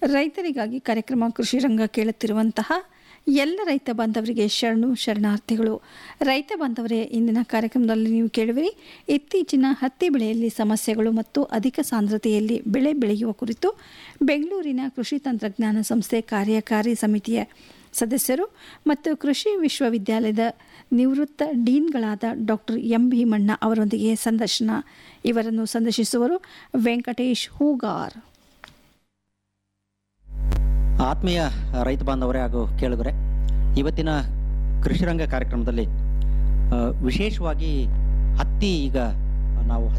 ರೈತರಿಗಾಗಿ ಕಾರ್ಯಕ್ರಮ ಕೃಷಿ ರಂಗ ಕೇಳುತ್ತಿರುವಂತಹ ಎಲ್ಲ ರೈತ ಬಾಂಧವರಿಗೆ ಶರಣು ಶರಣಾರ್ಥಿಗಳು ರೈತ ಬಾಂಧವರೇ ಇಂದಿನ ಕಾರ್ಯಕ್ರಮದಲ್ಲಿ ನೀವು ಕೇಳುವಿರಿ ಇತ್ತೀಚಿನ ಹತ್ತಿ ಬೆಳೆಯಲ್ಲಿ ಸಮಸ್ಯೆಗಳು ಮತ್ತು ಅಧಿಕ ಸಾಂದ್ರತೆಯಲ್ಲಿ ಬೆಳೆ ಬೆಳೆಯುವ ಕುರಿತು ಬೆಂಗಳೂರಿನ ಕೃಷಿ ತಂತ್ರಜ್ಞಾನ ಸಂಸ್ಥೆ ಕಾರ್ಯಕಾರಿ ಸಮಿತಿಯ ಸದಸ್ಯರು ಮತ್ತು ಕೃಷಿ ವಿಶ್ವವಿದ್ಯಾಲಯದ ನಿವೃತ್ತ ಡೀನ್ಗಳಾದ ಡಾಕ್ಟರ್ ಎಂ ಭೀಮಣ್ಣ ಅವರೊಂದಿಗೆ ಸಂದರ್ಶನ ಇವರನ್ನು ಸಂದರ್ಶಿಸುವರು ವೆಂಕಟೇಶ್ ಹೂಗಾರ್ ಆತ್ಮೀಯ ರೈತ ಬಾಂಧವರೇ ಹಾಗೂ ಕೇಳುಗರೆ ಇವತ್ತಿನ ಕೃಷಿರಂಗ ಕಾರ್ಯಕ್ರಮದಲ್ಲಿ ಆ, ವಿಶೇಷವಾಗಿ ಹತ್ತಿ ಈಗ ನಾವು